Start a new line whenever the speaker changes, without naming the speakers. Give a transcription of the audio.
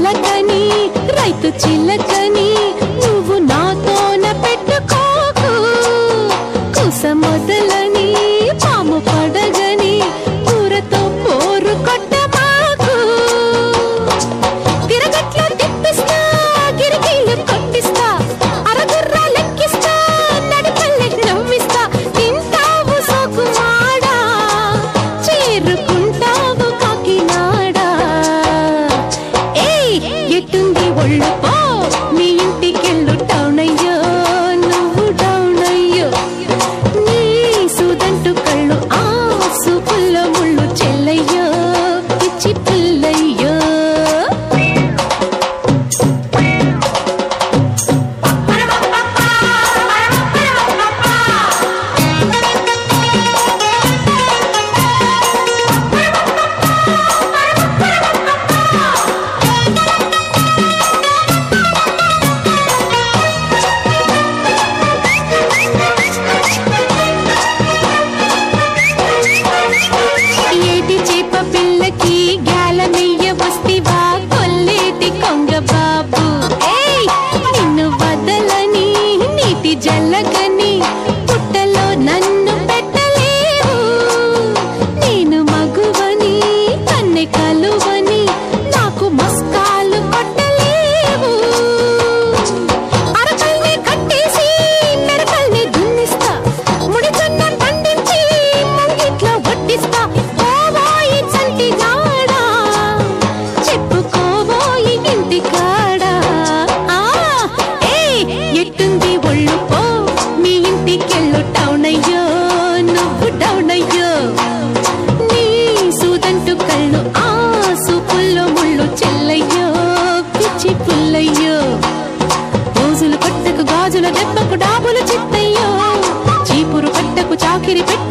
పలకని రైతు చిలకని నువ్వు నాతోన పెట్టుకోకు కుస మొదలని పాము పడగని కూరతో పోరు కొట్టమాకు తిరగట్లో తిప్పిస్తా గిరికీలు కొట్టిస్తా అరగుర్రా లెక్కిస్తా నడిపల్లె నవ్విస్తా తింటావు సోకుమాడా చేరుకుంటావు కాకినాడా ఏయ్ ఎట్టుంది ఒళ్ళు పో మీ ఇంటికెళ్ళు టౌన్ అయ్యో నువ్వు డౌన్ అయ్యో నీ సుదంటు కళ్ళు ఆ సూపుల్లో ముళ్ళు చెల్లయ్యో పిచ్చి పిల్లయ్యో ఏటి చేప పిల్లకి గాలమెయ్య వస్తివా కొల్లేటి కొంగ బాబు ఏయ్ నిన్ను వదలని నీటి జల్లగని పుట్టలో నన్ను పెట్టలేవు నేను మగువని కన్నె కలువని నాకు మస్కాలు కొట్టలేవు అరకల్ని కట్టేసి మెరకల్ని దున్నిస్తా ముడిజొన్న పండించి ముంగిట్లో వడ్డిస్తా ఓవోయి చంటి గాడా చెప్పుకోవోయి ఇంటి కాడా ఆ ఏయ్ ఎట్టుంది ఒళ్ళు పో మీ ఇంటికెళ్ళు టౌన్ అయ్యో నువ్వు డౌన్ అయ్యో నీ సూదంటు కళ్ళు ఆ సూపుల్లో ముళ్ళు చెల్లయ్యో పిచ్చి పుల్లయ్యో రోజులు పట్టకు గాజుల దెబ్బకు డాబులు చిత్తయ్యో చీపురు పట్టకు చాకిరి పెట్ట